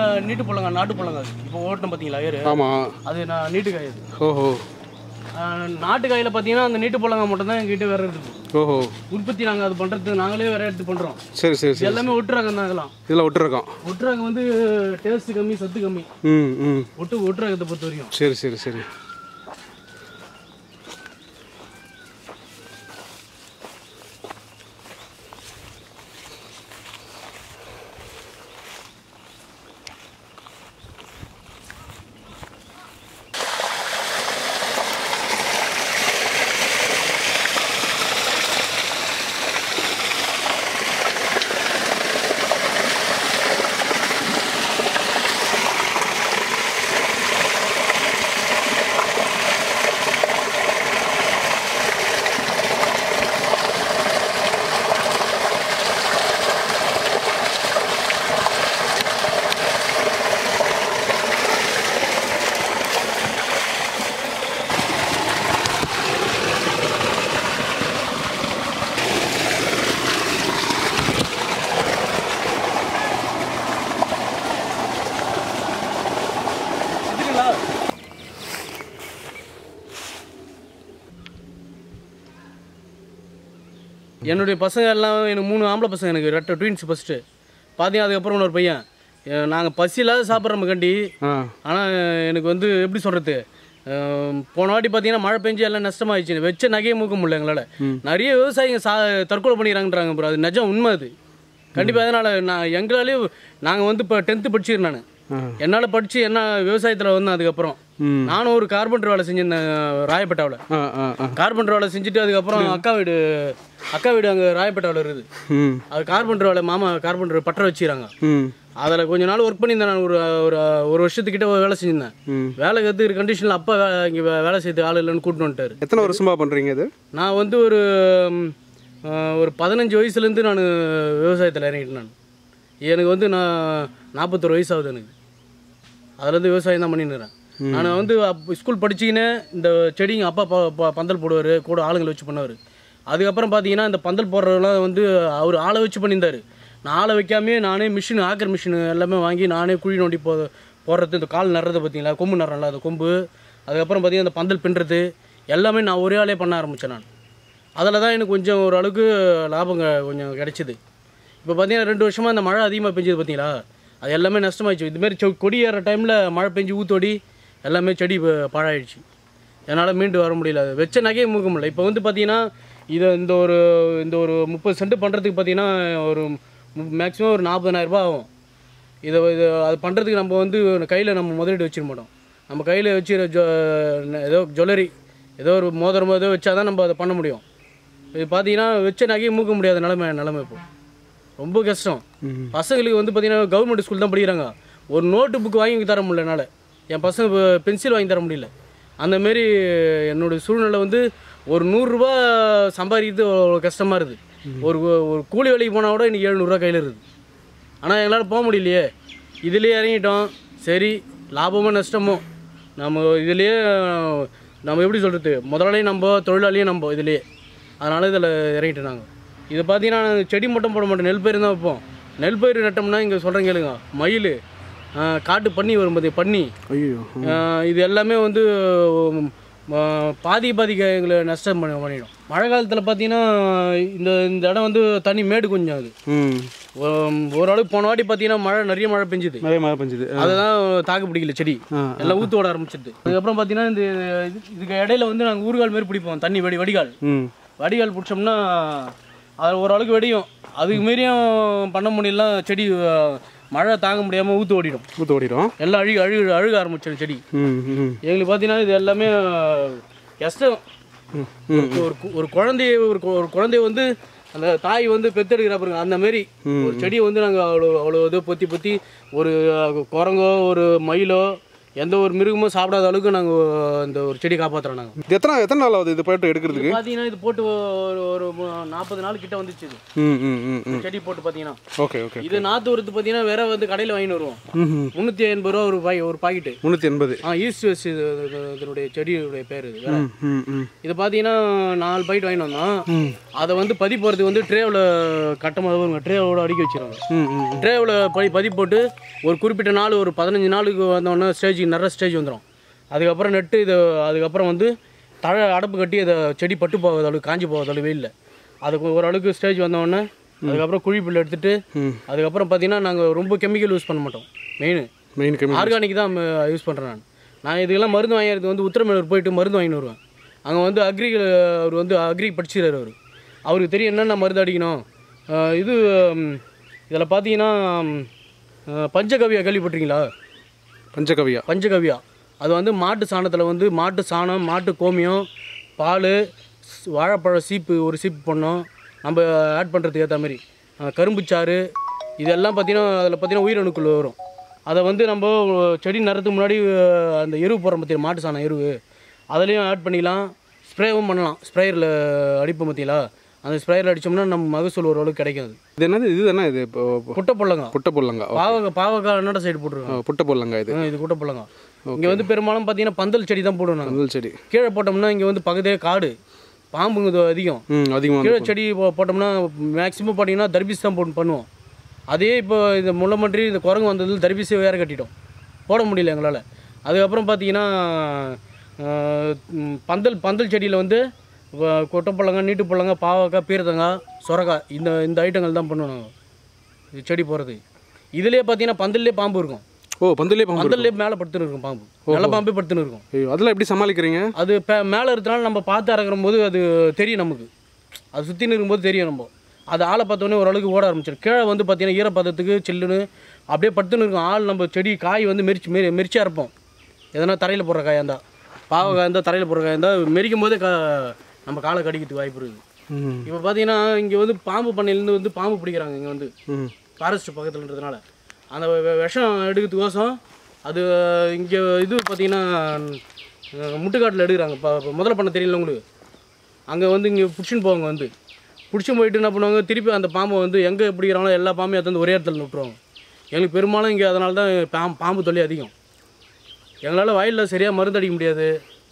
நீட்டு பழங்க நாட்டு பழங்க அது இப்போ ஓட்டம் பார்த்தீங்களா ஏறு ஆமாம் அது நான் நீட்டு காய் அது ஓஹோ ஆஹ் நாட்டு காயில் பார்த்தீங்கன்னா அந்த நீட்டு பழங்க மட்டும் தான் எங்ககிட்ட வேற இருக்குது ஓஹோ உற்பத்தி நாங்கள் அது பண்ணுறது நாங்களே வேற எடுத்து பண்ணுறோம் சரி சரி சரி எல்லாமே ஒட்டுறாங்க தான் அதெல்லாம் இதில் விட்டுருக்கோம் ஒட்டுறாங்க வந்து டேஸ்ட் கம்மி சத்து கம்மி ம் ம் ஒட்டு ஒட்டுறாங்கத்தை பொறுத்த வரைக்கும் சரி சரி சரி இதுங்களா என்னுடைய பசங்க எல்லாம் எனக்கு மூணு ஆம்பளை பசங்க எனக்கு ரெட்ட ட்வின்ஸ் ஃபஸ்ட்டு பார்த்தீங்க அதுக்கப்புறம் இன்னொரு பையன் நாங்கள் பசி இல்லாத சாப்பிட்றோம் கண்டி ஆ ஆனால் எனக்கு வந்து எப்படி சொல்கிறது போன வாட்டி பார்த்தீங்கன்னா மழை பெஞ்சு எல்லாம் நஷ்டமாயிடுச்சு வச்ச நகையை மூக்க முடியல எங்களால் நிறைய விவசாயிங்க சா தற்கொலை பண்ணிக்கிறாங்கன்றாங்க ப்ரோ அது நிஜம் உண்மை அது கண்டிப்பாக அதனால் நான் எங்களாலே நாங்கள் வந்து இப்போ டென்த்து படிச்சிருக்கேன் நான் ஆ. என்னால் படித்து என்ன விவசாயத்தில் வந்தேன் அதுக்கப்புறம் ம் நானும் ஒரு கார்பெண்டர் வேலை செஞ்சிருந்தேன் ராயப்பேட்டாவில் ஆ ஆ ஆ கார்பெண்டர் வேலை செஞ்சுட்டு அதுக்கப்புறம் அக்கா வீடு அக்கா வீடு அங்கே ராயப்பேட்டாவில் இருக்குது ம் அது கார்பெண்டர் வேலை மாமா கார்பெண்டர் பற்ற வச்சுக்கிறாங்க ம் அதில் கொஞ்ச நாள் ஒர்க் பண்ணியிருந்தேன் நான் ஒரு ஒரு ஒரு வருஷத்துக்கிட்ட வேலை செஞ்சிருந்தேன் ம் வேலை கற்றுக்கிற கண்டிஷனில் அப்பா இங்கே வேலை செய்து ஆள் இல்லைன்னு கூட்டிட்டு வந்துட்டார் எத்தனை வருஷமா பண்ணுறீங்க இது நான் வந்து ஒரு ம், அஹ், ஒரு பதினஞ்சு வயசுலேருந்து நான் விவசாயத்தில் இறங்கிட்டேன் நான் எனக்கு வந்து நான் நாற்பத்தொரு வயசு ஆகுது எனக்கு அதுலேருந்து விவசாயம் தான் பண்ணிட்டுறேன் நான் வந்து அப் ஸ்கூல் படிச்சிக்கினே இந்த செடிங்க அப்பா ப- ப- பந்தல் போடுவார் கூட ஆளுங்களை வச்சு பண்ணுவார் அதுக்கப்புறம் பார்த்தீங்கன்னா இந்த பந்தல் போடுறதெல்லாம் வந்து அவர் ஆளை வச்சு பண்ணியிருந்தார் நான் ஆளை வைக்காமே நானே மிஷின் ஆக்கர் மிஷின் எல்லாமே வாங்கி நானே குழி நோண்டி போ போடுறது இந்த கால் நடுறது பார்த்தீங்களா கொம்பு நடுறல அந்த கொம்பு அதுக்கப்புறம் பார்த்தீங்கன்னா இந்த பந்தல் பின்னுறது எல்லாமே நான் ஒரே ஆளே பண்ண ஆரம்பித்தேன் நான் அதில் தான் எனக்கு கொஞ்சம் ஓரளவுக்கு லாபம் க- கொஞ்சம் கிடைச்சிது இப்போ பார்த்தீங்கன்னா ரெண்டு வருஷமாக இந்த மழை அதிகமாக பெஞ்சது பார்த்தீங்களா அது எல்லாமே நஷ்டமாயிடுச்சு இதுமாரி செ கொடி ஏற டைமில் மழை பெஞ்சு ஊத்தோடி எல்லாமே செடி ப- பாழாயிடுச்சு என்னால் மீண்டு வர முடியல அது வச்ச நகையை மூக்க முடியல இப்போ வந்து பார்த்தீங்கன்னா இதை இந்த ஒரு இந்த ஒரு முப்பது சென்ட் பண்ணுறதுக்கு பார்த்தீங்கன்னா ஒரு மேக்ஸிமம் ஒரு 40000 ரூபாய் ஆகும் இதை இது அது பண்ணுறதுக்கு நம்ம வந்து கையில் நம்ம முதலீடு வச்சிட மாட்டோம் நம்ம கையில் வச்சு ஜொ ஏதோ ஜுவல்லரி ஏதோ ஒரு மோதிரமோ ஏதோ வச்சா தான் நம்ம அதை பண்ண முடியும் இது பார்த்தீங்கன்னா வச்ச நகையை மூக்க முடியாத நிலமை நிலமை இப்போ ரொம்ப கஷ்டம் ம் பசங்களுக்கு வந்து பார்த்தீங்கன்னா கவர்மெண்ட் ஸ்கூல் தான் படிக்கிறாங்க ஒரு நோட்டு புக் வாங்கி தர முடியல என்னால் என் பசங்க பென்சில் வாங்கி தர முடியல அந்த மாரி என்னோட சூழ்நிலை வந்து ஒரு நூறுரூவா சம்பாதிக்கிறது அவ்வளோ கஷ்டமாக இருக்குது ஒரு ஒரு கூலி வேலைக்கு போனால் கூட இன்றைக்கி எழுநூறுவா கையில் இருக்குது ஆனால் எங்களால் போக முடியலையே இதுலேயே இறங்கிட்டோம் சரி லாபமோ நஷ்டமோ நம்ம இதுலேயே நம்ம எப்படி சொல்கிறது முதலாளியும் நம்ம தொழிலாளியும் நம்ம இதுலேயே அதனால் இதில் இறங்கிட்டோம் நாங்கள் இது பார்த்தீங்கன்னா நாங்க செடி மட்டும் போட மாட்டோம் நெல் பயிர் தான் வைப்போம் நெல் பயிர் நட்டோம்னா இங்கே சொல்கிறேன் கேளுங்க மயில் ஆஹ், காட்டு பன்னி வரும் பாத்தி பன்னி ஐயோ ஆஹ், இது எல்லாமே வந்து உம், ஆஹ், பாதி பாதிக்க எங்களை நஷ்டம் பண்ணி பண்ணிடும் மழை காலத்தில் பார்த்தீங்கன்னா இந்த இந்த இடம் வந்து தண்ணி மேடு கொஞ்சம் அது ம் ஒரு- ஓரளவுக்கு போன வாட்டி பார்த்தீங்கன்னா மழை நிறைய மழை பெஞ்சுது நிறைய மழை பெஞ்சுது அதுதான் தாக்கு பிடிக்கல செடி ஆ எல்லாம் ஊத்து ஓட ஆரம்பிச்சிது அதுக்கப்புறம் பார்த்தீங்கன்னா இந்த இது- இதுக்கு இடையில வந்து நாங்கள் ஊறுகால் மாதிரி பிடிப்போம் தண்ணி வடி வடிகால் ம் வடிகால் பிடிச்சோம்னா அது ஓரளவுக்கு வெடியும் அதுக்கு மீறியும் பண்ண முடியலாம் செடி அஹ், மழை தாங்க முடியாமல் ஊற்று ஓடிடும் ஊற்று ஓடிடும் எல்லாம் அழுகு அழுகு அழுக ஆரம்பிச்சிடும் செடி ம் ம் எங்களுக்கு பார்த்தீங்கன்னா இது எல்லாமே அஹ், கஷ்டம் ம் ஒரு- ஒரு கு- ஒரு குழந்தைய ஒரு கு- ஒரு குழந்தைய வந்து அந்த தாய் வந்து பெத்தெடுக்கிறா பாருங்க அந்த மாதிரி ஒரு செடியை வந்து நாங்கள் அவ்வளோ அவ்வளோ இது பொத்தி பொத்தி ஒரு அஹ், குரங்கோ ஒரு மயிலோ எந்த ஒரு மிருகமும் சாப்பிடாத அளவுக்கு நாங்கள் இந்த ஒரு செடி காப்பாற்றுறோம் நாங்கள் இது எத்தனை எத்தனை நாள் ஆகுது இது போட்டு எடுக்கிறதுக்கு பார்த்தீங்கன்னா இது போட்டு ஒரு ஒரு நாற்பது நாள் கிட்ட வந்துச்சு இது ம் ம் ம் ம் செடி போட்டு பார்த்தீங்கன்னா ஓகே ஓகே இது நாற்று உரத்து பார்த்தீங்கன்னா வேற வந்து கடையில் வாங்கிட்டு வருவோம் ம் ம் முந்நூற்றி எண்பது ரூபா ஒரு பாய் ஒரு பாக்கெட்டு முந்நூற்றி எண்பது ஆ ஈஸ்ட் வெஸ்ட் இது இது- இதனுடைய செடியுடைய பேர் இது வேற ம் ம் ம் இது பார்த்தீங்கன்னா நாலு பாக்கெட் வாங்கிட்டு வந்தோம் ம் அதை வந்து பதி போகிறதுக்கு வந்து ட்ரேவில் கட்டமாக வருங்க ட்ரேவோட அடுக்கி வச்சிருவாங்க ம் ம் ட்ரேவில் பதி பதி போட்டு ஒரு குறிப்பிட்ட நாள் ஒரு பதினஞ்சு நாளுக்கு வந்தோடனே ஸ்டேஜுக்கு நிறைய ஸ்டேஜ் வந்துடும் அதுக்கப்புறம் நட்டு இது அதுக்கப்புறம் வந்து தழை அடப்பு கட்டி அதை செடி பட்டு போகாத அளவுக்கு காஞ்சி போகாத அளவு வெயில்ல அதுக்கு ஓரளவுக்கு ஸ்டேஜ் வந்தோடனே அதுக்கப்புறம் குழி புல் எடுத்துட்டு ம் அதுக்கப்புறம் பார்த்தீங்கன்னா நாங்கள் ரொம்ப கெமிக்கல் யூஸ் பண்ண மாட்டோம் மெயின் மெயின் கம்மி ஆர்கானிக் தான் யூஸ் பண்ணுறேன் நான் நான் இதுக்கெல்லாம் மருந்து வாங்கிறது வந்து உத்தரமேலூர் போயிட்டு மருந்து வாங்கிட்டு வருவேன் அங்கே வந்து அக்ரி அவர் வந்து அக்ரி படிச்சிருக்காரு அவர் அவருக்கு தெரியும் என்னென்ன மருந்து அடிக்கணும் அஹ் இது இதில் பார்த்தீங்கன்னா ம், அஹ் பஞ்சகவ்யா கேள்விப்பட்டிருக்கீங்களா பஞ்சகவியா பஞ்சகவ்யா அது வந்து மாட்டு சாணத்தில் வந்து மாட்டு சாணம் மாட்டு கோமியம் பால் ஸ்- வாழைப்பழ சீப்பு ஒரு சீப்பு பண்ணோம் நம்ம ஆட் பண்ணுறதுக்கு ஏற்ற மாதிரி அஹ் கரும்புச்சாறு இதெல்லாம் பார்த்தீங்கன்னா அதில் பார்த்தீங்கன்னா உயிரணுக்கள் வரும் அதை வந்து நம்ம செடி நடுறதுக்கு முன்னாடி அஹ், அந்த எருவு போடுற பார்த்தீங்க மாட்டு சாணம் எருவு அதுலேயும் ஆட் பண்ணிக்கலாம் ஸ்ப்ரேவும் பண்ணலாம் ஸ்ப்ரேயரில் அடிப்போம் பார்த்தீங்களா அந்த ஸ்ப்ரேயரில் அடித்தோம்னா நம்ம மகசூல் ஓரளவுக்கு கிடைக்கும் அது இது என்னது இது என்ன இது இப்போ குட்டை பொல்லங்க புட்ட பொல்லங்கா பாவக்காய் பாவக்காய் என்னடா சைடு போட்டுருக்கோம் புட்ட பொல்லங்கா இது இது குட்டை பொல்லங்க இங்கே வந்து பெரும்பாலும் பார்த்தீங்கன்னா பந்தல் செடி தான் போடுவோம் நாங்கள் மஞ்சள் செடி கீழே போட்டோம்னா இங்கே வந்து பகுதியே காடு பாம்புங்க இது அதிகம் ம் அதிகமாக கீழே செடி போ- போட்டோம்னா மேக்ஸிமம் பார்த்தீங்கன்னா தர்பீஸ் தான் போட்டு பண்ணுவோம் அதே இப்போ இந்த முள்ளமன்றி இந்த குரங்கு வந்ததில் தர்பீஸை வேற கட்டிட்டோம் போட முடியல எங்களால் அதுக்கப்புறம் பார்த்தீங்கன்னா ஆஹ், ம், பந்தல் பந்தல் செடியில் வந்து வ- கொட்டைப்பழங்க நீட்டுப்பழங்க பாவக்காய் பீரத்தங்காய் சொரக்காய் இந்த இந்த ஐட்டங்கள் தான் பண்ணுவோம் நாங்கள் இது செடி போகிறது இதுலேயே பார்த்தீங்கன்னா பந்தல்லே பாம்பு இருக்கும் ஓ பந்தலே பாம்பு பந்தல்லே மேலே படுத்துன்னு இருக்கும் பாம்பு நல்ல பாம்பே படுத்துன்னு இருக்கும் ஐயோ அதெல்லாம் எப்படி சமாளிக்கிறீங்க அது இப்போ மேலே இருக்கிறனால நம்ம பார்த்து இறக்குற போது அது தெரியும் நமக்கு அது சுற்றின்னு இருக்கும்போது தெரியும் நம்ம அது ஆளை பார்த்தோன்னே ஓரளவுக்கு ஓட ஆரம்பிச்சிடும் கீழே வந்து பார்த்தீங்கன்னா ஈரப்பதத்துக்கு சில்லுன்னு அப்படியே படுத்துன்னு இருக்கும் ஆள் நம்ம செடி காய் வந்து மெரிச்சு மெரி மெரிச்சா இருப்போம் எதனா தரையில் போடுற காயாக இருந்தால் பாவக்காய் இருந்தால் தரையில் போடுற காயாக இருந்தால் மெரிக்கும் போதே கா நம்ம காலை கடிக்கிறதுக்கு வாய்ப்பு இருக்குது ம் இப்போ பார்த்தீங்கன்னா இங்கே வந்து பாம்பு பண்ணையிலேருந்து வந்து பாம்பு பிடிக்கிறாங்க இங்கே வந்து ம் ஃபாரஸ்ட் பக்கத்துலன்றதுனால அந்த வெ- விஷம் எடுக்கிறதுக்கோசம் அது இங்கே இது பார்த்தீங்கன்னா அஹ், முட்டுக்காட்டில் எடுக்கிறாங்க இப்போ இப்போ முதல்ல பண்ண தெரியல உங்களுக்கு அங்கே வந்து இங்கே பிடிச்சின்னு போவாங்க வந்து பிடிச்சின்னு போயிட்டு என்ன பண்ணுவாங்க திருப்பி அந்த பாம்பை வந்து எங்கே பிடிக்கிறாங்களோ எல்லா பாம்பையும் எடுத்து வந்து ஒரே இடத்துல விட்டுருவாங்க எங்களுக்கு பெரும்பாலும் இங்கே அதனால தான் பாம்பு பாம்பு தொல்லை அதிகம் எங்களால் வயலில் சரியாக மருந்து அடிக்க முடியாது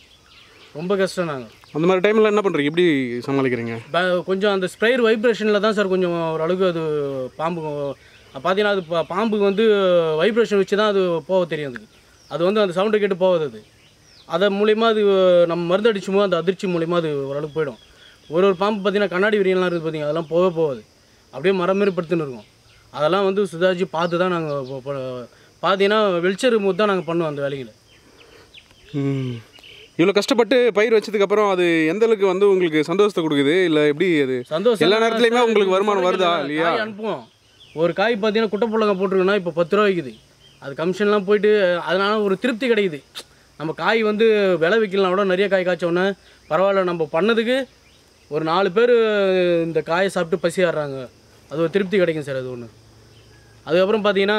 ரொம்ப கஷ்டம் நாங்கள் அந்த மாதிரி டைமில் என்ன பண்ணுறீங்க எப்படி சமாளிக்கிறீங்க ப- கொஞ்சம் அந்த ஸ்ப்ரேயர் வைப்ரேஷனில் தான் சார் கொஞ்சம் ஓரளவுக்கு அது பாம்பு பார்த்தீங்கன்னா அது பா- பாம்புக்கு வந்து வைப்ரேஷன் வச்சு தான் அது போக தெரியும் அதுக்கு அது வந்து அந்த சவுண்டை கேட்டு போகாது அது அதன் மூலிமா அது நம்ம மருந்து அடிச்சுமோ அந்த அதிர்ச்சி மூலிமா அது ஓரளவுக்கு போயிடும் ஒரு ஒரு பாம்பு பார்த்தீங்கன்னா கண்ணாடி விரியெல்லாம் இருக்குது பார்த்தீங்க அதெல்லாம் போகவே போகாது அப்படியே மரம் மாரி படுத்துன்னு இருக்கும் அதெல்லாம் வந்து சுதாரிச்சு பார்த்து தான் நாங்கள் பார்த்தீங்கன்னா வெளிச்சர் போது தான் நாங்கள் பண்ணுவோம் அந்த வேலைகளை ம் இவ்வளோ கஷ்டப்பட்டு பயிர் வச்சதுக்கப்புறம் அது எந்த அளவுக்கு வந்து உங்களுக்கு சந்தோஷத்தை கொடுக்குது இல்லை எப்படி அது சந்தோஷம் எல்லா நேரத்துலையுமே உங்களுக்கு வருமானம் வருதா இல்லையா காய் அனுப்புவோம் ஒரு காய் பார்த்தீங்கன்னா குட்டை புள்ளங்க போட்டிருக்குன்னா இப்போ பத்து ரூபா விற்குது அது கமிஷன்லாம் போயிட்டு அதனால ஒரு திருப்தி கிடைக்குது நம்ம காய் வந்து விலை விற்கலாம் கூட நிறைய காய் காய்ச்சோன்னே பரவாயில்ல நம்ம பண்ணதுக்கு ஒரு நாலு பேர் இந்த காயை சாப்பிட்டு பசி ஆடுறாங்க அது ஒரு திருப்தி கிடைக்கும் சார் அது ஒன்று அதுக்கப்புறம் பார்த்தீங்கன்னா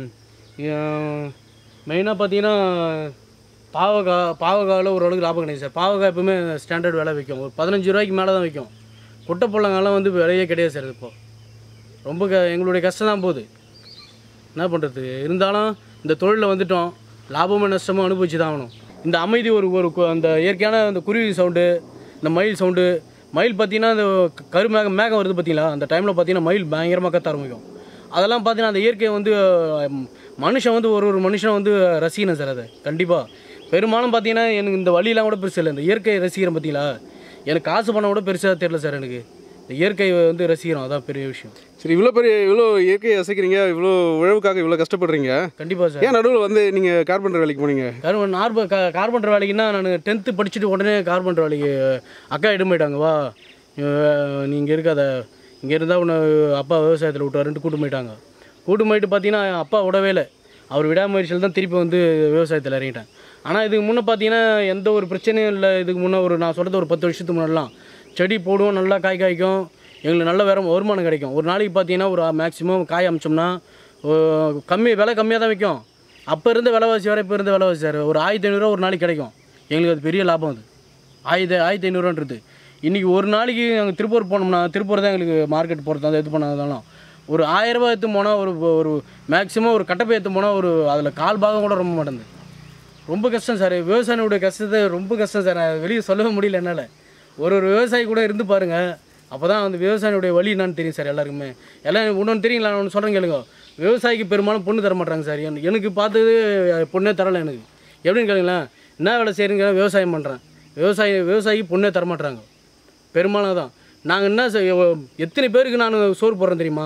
மெயினாக பார்த்தீங்கன்னா பாவக்காய் பாவக்காயில் ஓரளவுக்கு லாபம் கிடைக்கும் சார் பாவக்காய் எப்பவுமே ஸ்டாண்டர்ட் விலை விற்கும் ஒரு பதினஞ்சு ரூபாய்க்கு மேலே தான் விற்கும் குட்டை புள்ளங்கெல்லாம் வந்து விலையே கிடையாது சார் இப்போ ரொம்ப க எங்களுடைய கஷ்டம் தான் போகுது என்ன பண்ணுறது இருந்தாலும் இந்த தொழிலில் வந்துட்டோம் லாபமும் நஷ்டமும் அனுபவிச்சு தான் ஆகணும் இந்த அமைதி ஒரு ஒரு கு- அந்த இயற்கையான அந்த குருவி சவுண்டு இந்த மயில் சவுண்டு மயில் பார்த்தீங்கன்னா அந்த க- கருமேகம் மேகம் வருது பார்த்தீங்களா அந்த டைமில் பார்த்தீங்கன்னா மயில் பயங்கரமாக கத்த ஆரம்பிக்கும் அதெல்லாம் பார்த்தீங்கன்னா அந்த இயற்கையை வந்து அஹ், மனுஷன் வந்து ஒரு ஒரு மனுஷனை வந்து ரசிக்கணும் சார் அதை கண்டிப்பாக பெரும்பாலும் பார்த்தீங்கன்னா எனக்கு இந்த வழியெல்லாம் கூட பெருசு இல்லை இந்த இயற்கையை ரசிக்கிறேன் பார்த்தீங்களா எனக்கு காசு பணம் கூட பெருசாக தெரியல சார் எனக்கு இந்த இயற்கை வந்து ரசிக்கிறோம் அதான் பெரிய விஷயம் சரி இவ்வளோ பெரிய இவ்வளோ இயற்கையை ரசிக்கிறீங்க இவ்வளோ உழவுக்காக இவ்வளோ கஷ்டப்படுறீங்க கண்டிப்பாக சார் ஏன் நடுவில் வந்து நீங்கள் கார்பெண்டர் வேலைக்கு போனீங்க கார்பன் நார்ப கா கார்பெண்டர் வேலைக்குன்னா நான் டென்த்து படிச்சுட்டு உடனே கார்பெண்டர் வேலைக்கு அக்கா இடம் போயிட்டாங்க வா நீ இங்கே இருக்காத இங்கே இருந்தால் உன்னை அப்பா விவசாயத்தில் விட்டுவாருன்ட்டு கூட்டு போயிட்டாங்க கூட்டு போயிட்டு பார்த்தீங்கன்னா அப்பா விடவே இல்லை அவர் விடாமுயற்சியில் தான் திருப்பி வந்து விவசாயத்தில் இறங்கிட்டேன் ஆனால் இதுக்கு முன்னே பார்த்தீங்கன்னா எந்த ஒரு பிரச்சனையும் இல்லை இதுக்கு முன்னே ஒரு நான் சொல்கிறது ஒரு பத்து வருஷத்துக்கு முன்னாடிலாம் செடி போடுவோம் நல்லா காய் காய்க்கும் எங்களுக்கு நல்ல வேற வருமானம் கிடைக்கும் ஒரு நாளைக்கு பார்த்தீங்கன்னா ஒரு மேக்ஸிமம் காய் அமிச்சோம்னா ஓ, கம்மி விலை கம்மியாக தான் விற்கும் அப்போ இருந்த விலைவாசி வேறு இப்போ இருந்த விலைவாசி சார் ஒரு ஆயிரத்தி ஐநூறுரூவா ஒரு நாளைக்கு கிடைக்கும் எங்களுக்கு அது பெரிய லாபம் அது ஆயிரத்தி ஆயிரத்தி ஐநூறுவான்றது இன்றைக்கி ஒரு நாளைக்கு நாங்கள் திருப்பூர் போனோம்னா திருப்பூர் தான் எங்களுக்கு மார்க்கெட் போகிறது அந்த இது பண்ணாதாலும் ஒரு ஆயிரரூபா எடுத்து போனால் ஒரு ஒரு மேக்ஸிமம் ஒரு கட்டப்பை எடுத்து போனால் ஒரு அதில் கால் பாகம் கூட ரொம்ப மாட்டேங்குது ரொம்ப கஷ்டம் சார் விவசாயினுடைய கஷ்டத்தை ரொம்ப கஷ்டம் சார் நான் வெளியே சொல்லவே முடியல என்னால் ஒரு ஒரு விவசாயி கூட இருந்து பாருங்கள் அப்போ தான் அந்த விவசாயினுடைய வழி என்னன்னு தெரியும் சார் எல்லாருக்குமே எல்லாம் இன்னொன்று தெரியுங்களா நான் ஒன்று சொல்கிறேன் கேளுங்க விவசாயிக்கு பெரும்பாலும் பொண்ணு தர மாட்டாங்க சார் எனக்கு- எனக்கு பார்த்தது பொண்ணே தரலை எனக்கு எப்படின்னு கேளுங்களேன் என்ன வேலை செய்கிறீங்க விவசாயம் பண்ணுறேன் விவசாயி விவசாயிக்கு பொண்ணே தர மாட்டாங்க பெரும்பாலும் தான் நாங்கள் என்ன செய்- எத்தனை பேருக்கு நான் சோறு போடுறேன் தெரியுமா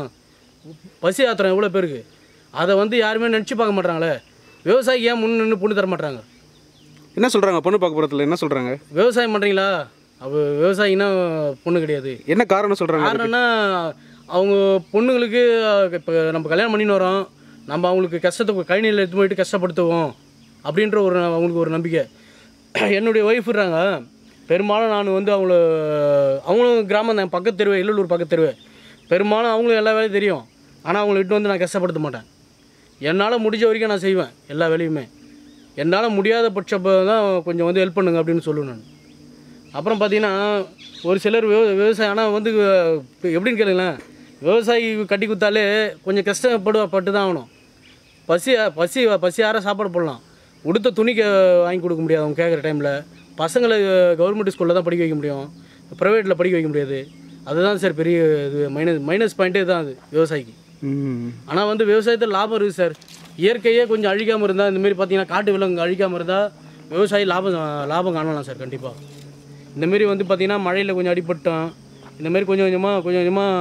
பசி ஆத்திரம் எவ்வளோ பேருக்கு அதை வந்து யாருமே நினச்சி பார்க்க மாட்டாங்களே விவசாயிக்கு ஏன் முன் நின்று பொண்ணு தர மாட்டாங்க என்ன சொல்கிறாங்க பொண்ணு பார்க்க போகிறதுல என்ன சொல்கிறாங்க விவசாயம் பண்ணுறீங்களா அவ விவசாயினா பொண்ணு கிடையாது என்ன காரணம் சொல்கிறாங்க காரணம்னா அவங்க பொண்ணுங்களுக்கு இப்போ நம்ம கல்யாணம் பண்ணின்னு வரோம் நம்ம அவங்களுக்கு கஷ்டத்தை கழனியில் எடுத்து போயிட்டு கஷ்டப்படுத்துவோம் அப்படின்ற ஒரு அவங்களுக்கு ஒரு நம்பிக்கை என்னுடைய ஒய்ஃப்றாங்க பெரும்பாலும் நான் வந்து அவங்கள அவங்களும் கிராமம் தான் பக்கத்து தெருவே இல்லூர் பக்கத்து தெருவே பெரும்பாலும் அவங்களும் எல்லா வேலையும் தெரியும் ஆனால் அவங்கள இட்டு வந்து நான் கஷ்டப்படுத்த மாட்டேன் என்னால் முடிஞ்ச வரைக்கும் நான் செய்வேன் எல்லா வேலையுமே என்னால் முடியாத பட்சப்போ தான் கொஞ்சம் வந்து ஹெல்ப் பண்ணுங்க அப்படின்னு சொல்லுவேன் நான் அப்புறம் பார்த்தீங்கன்னா ஒரு சிலர் விவ விவசாயம் ஆனால் வந்து இப்போ எப்படின்னு கேளுங்களேன் விவசாயி கட்டி கொடுத்தாலே கொஞ்சம் கஷ்டப்படு பட்டு தான் ஆகணும் பசி பசி பசி யார சாப்பாடு போடலாம் உடுத்த துணி கே வாங்கி கொடுக்க முடியாது அவங்க கேட்குற டைமில் பசங்களை கவர்மெண்ட் ஸ்கூலில் தான் படிக்க வைக்க முடியும் ப்ரைவேட்டில் படிக்க வைக்க முடியாது அதுதான் சார் பெரிய இது மைனஸ் மைனஸ் பாயிண்ட்டே தான் அது விவசாயிக்கு ம் ஆனால் வந்து விவசாயத்தில் லாபம் இருக்குது சார் இயற்கையே கொஞ்சம் அழிக்காமல் இருந்தால் இந்தமாரி பார்த்தீங்கன்னா காட்டு விலங்கு அழிக்காமல் இருந்தால் விவசாயி லாபம் லாபம் காணலாம் சார் கண்டிப்பாக இந்தமாரி வந்து பார்த்தீங்கன்னா மழையில் கொஞ்சம் அடிபட்டோம் இந்தமாரி கொஞ்சம் கொஞ்சமாக கொஞ்சம்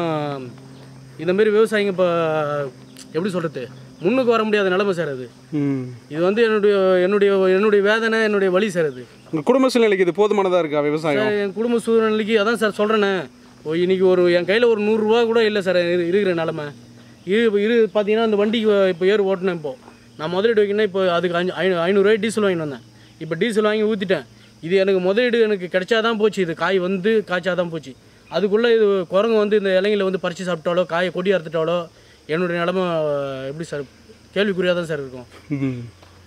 கொஞ்சமாக இந்தமாரி விவசாயிங்க இப்போ எப்படி சொல்கிறது முன்னுக்கு வர முடியாத நிலைமை சார் அது ம் இது வந்து என்னுடைய என்னுடைய என்னுடைய வேதனை என்னுடைய வழி சார் அது உங்கள் குடும்ப சூழ்நிலைக்கு இது போதுமானதாக இருக்கா விவசாயம் சார், என் குடும்ப சூழ்நிலைக்கு அதான் சார் சொல்கிறேனே ஓ இன்னைக்கு ஒரு என் கையில் ஒரு நூறுரூவா கூட இல்லை சார் இரு- இருக்கிற நிலமை இரு இரு பார்த்தீங்கன்னா அந்த வண்டிக்கு இப்போ ஏர் ஓட்டினேன் இப்போ நான் முதலீடு வைக்கணும் இப்போ அதுக்கு அஞ்சு ஐநூ ஐநூறுரூவாய் டீசல் வாங்கிட்டு வந்தேன் இப்போ டீசல் வாங்கி ஊற்றிட்டேன் இது எனக்கு முதலீடு எனக்கு கிடைச்சாதான் போச்சு இது காய் வந்து காய்ச்சாதான் போச்சு அதுக்குள்ளே இது குரங்கு வந்து இந்த இலைங்களை வந்து பறித்து சாப்பிட்டாலோ காயை கொடி அறுத்துட்டாலோ என்னுடைய நிலமை எப்படி சார் கேள்விக்குறியாக தான் சார் இருக்கும் ம்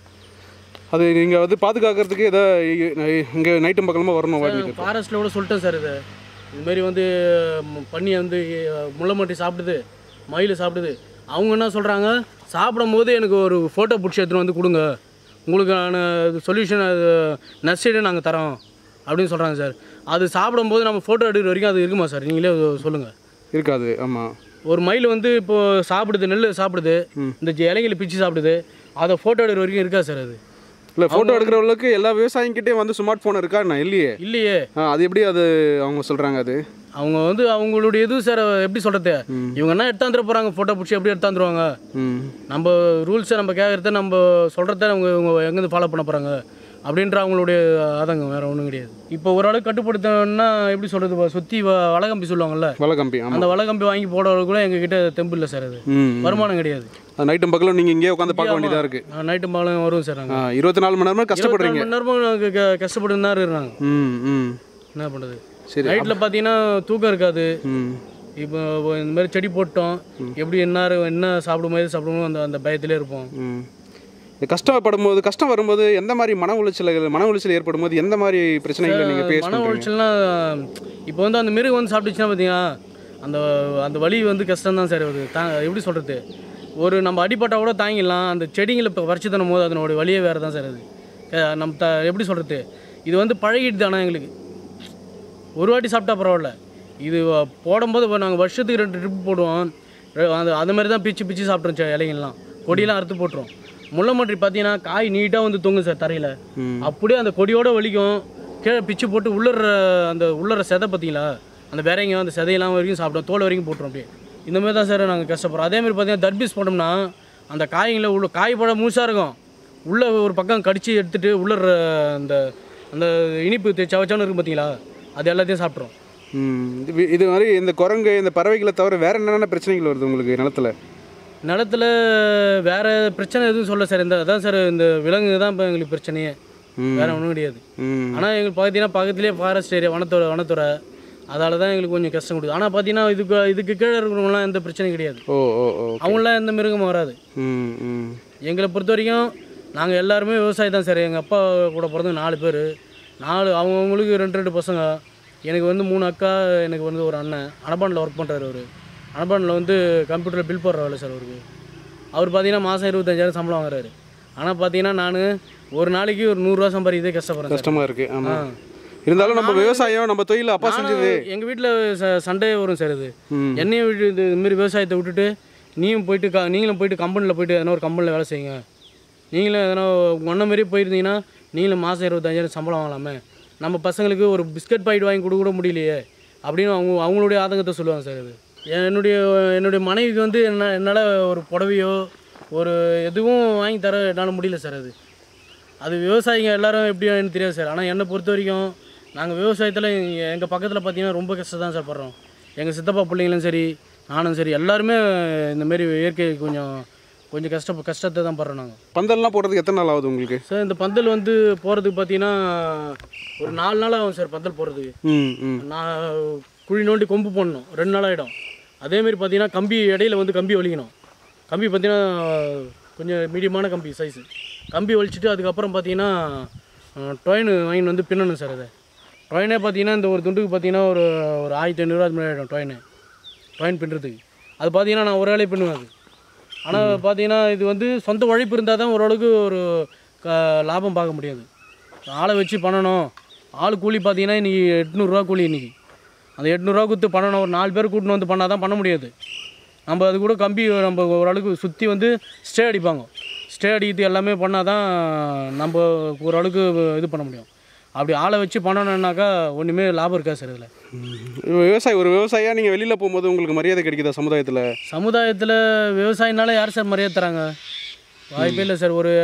அது நீங்கள் வந்து பாதுகாக்கிறதுக்கு ஏதோ இங்கே நைட்டும் பக்கமாக வரணும் வாங்கிட்டு ஃபாரஸ்ட்டில் கூட சொல்லிட்டேன் சார் இது இதுமாரி வந்து ம், பன்னி வந்து முள்ளமட்டி சாப்பிடுது மயில் சாப்பிடுது அவங்க என்ன சொல்கிறாங்க சாப்பிடும் போது எனக்கு ஒரு ஃபோட்டோ பிடிச்சி எடுத்துகிட்டு வந்து கொடுங்க உங்களுக்கான சொல்யூஷன் அது நர்சரி நாங்கள் தரோம் அப்படின்னு சொல்கிறாங்க சார் அது சாப்பிடும்போது நம்ம ஃபோட்டோ எடுக்கிற வரைக்கும் அது இருக்குமா சார் நீங்களே சொல்லுங்கள் இருக்காது ஆமாம் ஒரு மயில் வந்து இப்போ சாப்பிடுது நெல் சாப்பிடுது இந்த இலைங்களை பிச்சு சாப்பிடுது அதை ஃபோட்டோ எடுக்கிற வரைக்கும் இருக்கா சார் அது இல்லை ஃபோட்டோ எடுக்கிறவங்களுக்கு எல்லா விவசாயிங்கிட்டே வந்து ஸ்மார்ட் ஃபோன் இருக்கா நான் இல்லையே இல்லையே ஆ, அது எப்படி அது அவங்க சொல்கிறாங்க அது அவங்க வந்து அவங்களுடைய இது சார் எப்படி சொல்கிறது இவங்க என்ன எடுத்தாந்துட போகிறாங்க ஃபோட்டோ பிடிச்சி எப்படி எடுத்தாந்துருவாங்க ம் நம்ம ரூல்ஸை நம்ம கேட்குறத நம்ம சொல்கிறத அவங்க இவங்க எங்கேருந்து ஃபாலோ பண்ண போகிறாங்க அப்படின்ற அவங்களுடைய ஆதங்கம் வேறு ஒன்றும் கிடையாது இப்போ ஓரளவுக்கு கட்டுப்படுத்தணும்னா எப்படி சொல்கிறது சுற்றி வளகம்பி சொல்லுவாங்கல்ல வலை ஆமாம் அந்த வளகம்பி வாங்கி போடுறது கூட எங்ககிட்ட தெம்பு இல்லை சார் அது ம் வருமானம் கிடையாது அது நைட்டும் பக்கத்தில் நீங்கள் இங்கேயே உட்காந்து பார்க்க வேண்டியதாக இருக்குது நைட்டு மாலும் வரும் சார் நாங்கள் இருபத்தி நாலு மணி நேரமாக கஷ்டப்படுறீங்க மணி நேரமும் நாங்கள் க- கஷ்டப்பட்டு தான் இருக்கிறாங்க ம் ம் என்ன பண்ணுறது சரி நைட்டில் பார்த்தீங்கன்னா தூக்கம் இருக்காது ம் இப்போ இந்த மாதிரி செடி போட்டோம் எப்படி என்ன என்ன சாப்பிடும் போது சாப்பிடுமோ அந்த அந்த பயத்திலே இருப்போம் ம் இந்த கஷ்டப்படும் போது கஷ்டம் வரும்போது எந்த மாதிரி மன உளைச்சல்கள் மன உளைச்சல் ஏற்படும் போது எந்த மாதிரி பிரச்சனைகளை நீங்கள் ஃபேஸ் மன பண்ணுறீங்க உளைச்சல்னா இப்போ வந்து அந்த மிருகம் வந்து சாப்பிட்டுச்சுன்னா பார்த்தீங்கன்னா அந்த அந்த வலி வந்து கஷ்டம் தான் சார் அது தா எப்படி சொல்கிறது ஒரு நம்ம அடிப்பட்டா கூட தாங்கிடலாம் அந்த செடிங்களை இப்போ வரைச்சி தரும் போது அதனோட வழியே வேறு தான் சார் அது அஹ் நம்ம த எப்படி சொல்கிறது இது வந்து பழகிட்டு தானே எங்களுக்கு ஒரு வாட்டி சாப்பிட்டா பரவாயில்ல இது வ- போடும்போது இப்போ நாங்கள் வருஷத்துக்கு ரெண்டு ட்ரிப் போடுவோம் ரெ- அந்த அந்த மாதிரி தான் பிச்சு பிச்சு சாப்பிட்றோம் இலைங்கள்லாம் கொடியெல்லாம் அறுத்து போட்டுரும் முள்ளமன்றி பார்த்தீங்கன்னா காய் நீட்டாக வந்து தொங்கும் சார் தரையில் ம் அப்படியே அந்த கொடியோட வலிக்கும் கீழே பிச்சு போட்டு உள்ளற அந்த உள்ளற செதை பார்த்தீங்களா அந்த விரைங்க அந்த செதையெல்லாம் வரைக்கும் சாப்பிட்டோம் தோல் வரைக்கும் போட்டுரும் அப்படியே இந்த மாதிரி தான் சார் நாங்கள் கஷ்டப்படுறோம் அதே மாதிரி பார்த்தீங்கன்னா தர்பீஸ் போட்டோம்னா அந்த காய்களை உள்ள காய் பழம் முழுசாக இருக்கும் உள்ளே ஒரு பக்கம் கடிச்சு எடுத்துட்டு உள்ளற அந்த அந்த இனிப்பு தே- சவச்சவன்னு இருக்கும் பார்த்தீங்களா அது எல்லாத்தையும் சாப்பிட்றோம் ம் இது இது மாதிரி இந்த குரங்கு இந்த பறவைகளை தவிர வேற என்னென்ன பிரச்சனைகள் வருது உங்களுக்கு நிலத்துல நிலத்துல வேற பிரச்சனை எதுவும் சொல்ல சார் இந்த அதான் சார் இந்த விலங்கு தான் இப்போ எங்களுக்கு பிரச்சனையே ம். வேற ஒன்றும் கிடையாது ம் ஆனால் எங்களுக்கு பார்த்தீங்கன்னா பக்கத்துலேயே ஃபாரஸ்ட் ஏரியா வனத்துறை வனத்துறை அதால தான் எங்களுக்கு கொஞ்சம் கஷ்டம் கொடுக்குது ஆனால் பார்த்தீங்கன்னா இதுக்கு இதுக்கு கீழே இருக்கிறவங்களாம் எந்த பிரச்சனையும் கிடையாது ஓ ஓ ஓ அவங்களாம் எந்த மிருகமும் வராது ம் ம் எங்களை பொறுத்த வரைக்கும் நாங்கள் எல்லாருமே விவசாயி தான் சார் எங்கள் அப்பா கூட பிறந்து நாலு பேர் நாலு அவங்கவுங்களுக்கு ரெண்டு ரெண்டு பசங்க எனக்கு வந்து மூணு அக்கா எனக்கு வந்து ஒரு அண்ணன் அனபானில் ஒர்க் பண்ணுறாரு அவர் அனபானில் வந்து கம்ப்யூட்டரில் பில் போடுற வேலை சார் அவருக்கு அவர் பார்த்தீங்கன்னா மாதம் இருபத்தஞ்சாயிரம் சம்பளம் வாங்குறாரு ஆனால் பார்த்தீங்கன்னா நான் ஒரு நாளைக்கு ஒரு நூறுரூவா சம்பாதிக்கிறதே கஷ்டப்படுறேன் சார் கஷ்டமாக இருக்குது ஆமாம் இருந்தாலும் நம்ம விவசாயம் நம்ம தொழில் அப்பா செஞ்சது எங்கள் வீட்டில் சண்டே வரும் சார் இது ம். என்னையும் விட்டு இது மாதிரி விவசாயத்தை விட்டுட்டு நீயும் போயிட்டு க நீங்களும் போயிட்டு கம்பெனியில் போயிட்டு எதனா ஒரு கம்பெனியில் வேலை செய்யுங்க நீங்களும் எதனா ஒன்றை மாரி போயிருந்தீங்கன்னா நீங்களும் மாதம் இருபத்தஞ்சாயிரம் சம்பளம் வாங்கலாமே நம்ம பசங்களுக்கு ஒரு பிஸ்கட் பாக்கெட் வாங்கி கொடுக்க கூட முடியலையே அப்படின்னு அவங்க அவங்களுடைய ஆதங்கத்தை சொல்லுவாங்க சார் இது என்னுடைய என்னுடைய மனைவிக்கு வந்து என்ன என்னால் ஒரு புடவையோ ஒரு எதுவும் வாங்கி தர என்னால் முடியல சார் அது அது விவசாயிங்க எல்லாரும் எப்படி எனக்கு தெரியாது சார் ஆனால் என்னை பொறுத்த வரைக்கும் நாங்கள் விவசாயத்தில் எங்கள் பக்கத்தில் பார்த்தீங்கன்னா ரொம்ப கஷ்டம் தான் சார் படுறோம் எங்கள் சித்தப்பா பிள்ளைங்களும் சரி நானும் சரி எல்லாருமே இந்த மாதிரி இயற்கை கொஞ்சம் கொஞ்சம் கஷ்ட கஷ்டத்தை தான் படுறோம் நாங்கள் பந்தல்லாம் போடுறதுக்கு எத்தனை நாள் ஆகுது உங்களுக்கு சார் இந்த பந்தல் வந்து போகிறதுக்கு பார்த்தீங்கன்னா ஒரு நாலு நாள் ஆகும் சார் பந்தல் போகிறதுக்கு ம் ம் நான் குழி நோண்டி கொம்பு போடணும் ரெண்டு நாள் ஆகிடும் அதேமாரி பார்த்தீங்கன்னா கம்பி இடையில வந்து கம்பி வலிக்கணும் கம்பி பார்த்தீங்கன்னா கொஞ்சம் மீடியமான கம்பி சைஸு கம்பி வலிச்சிட்டு அதுக்கப்புறம் பார்த்தீங்கன்னா டொயின் வாங்கிட்டு வந்து பின்னணும் சார் அதை டொயினே பார்த்தீங்கன்னா இந்த ஒரு துண்டுக்கு பார்த்தீங்கன்னா ஒரு ஒரு ஆயிரத்தி ஐநூறுரூவா அது மாதிரி ஆகிடும் டொயினு டொயின் பின்னுறதுக்கு அது பார்த்தீங்கன்னா நான் ஒரு வேலையை பின்னுவேன் அது ஆனால் பார்த்தீங்கன்னா இது வந்து சொந்த உழைப்பு இருந்தால் தான் ஓரளவுக்கு ஒரு க லாபம் பார்க்க முடியாது ஆளை வச்சு பண்ணணும் ஆள் கூலி பார்த்தீங்கன்னா இன்றைக்கி எட்நூறுரூவா கூலி இன்றைக்கி அந்த எட்நூறுரூவா கொடுத்து பண்ணணும் ஒரு நாலு பேர் கூட்டின்னு வந்து பண்ணால் தான் பண்ண முடியாது நம்ம அது கூட கம்பி நம்ம ஓரளவுக்கு சுற்றி வந்து ஸ்டே அடிப்பாங்க ஸ்டே அடிக்கிறது எல்லாமே பண்ணால் தான் நம்ம ஓரளவுக்கு இது பண்ண முடியும் அப்படி ஆளை வச்சு பண்ணணுன்னாக்கா ஒன்றுமே லாபம் இருக்கா சார் இதில் இப்போ விவசாயி ஒரு விவசாயியாக நீங்கள் வெளியில் போகும்போது உங்களுக்கு மரியாதை கிடைக்குதா சமுதாயத்தில் சமுதாயத்தில் விவசாயினால யார் சார் மரியாதை தராங்க வாய்ப்பே இல்லை சார் ஒரு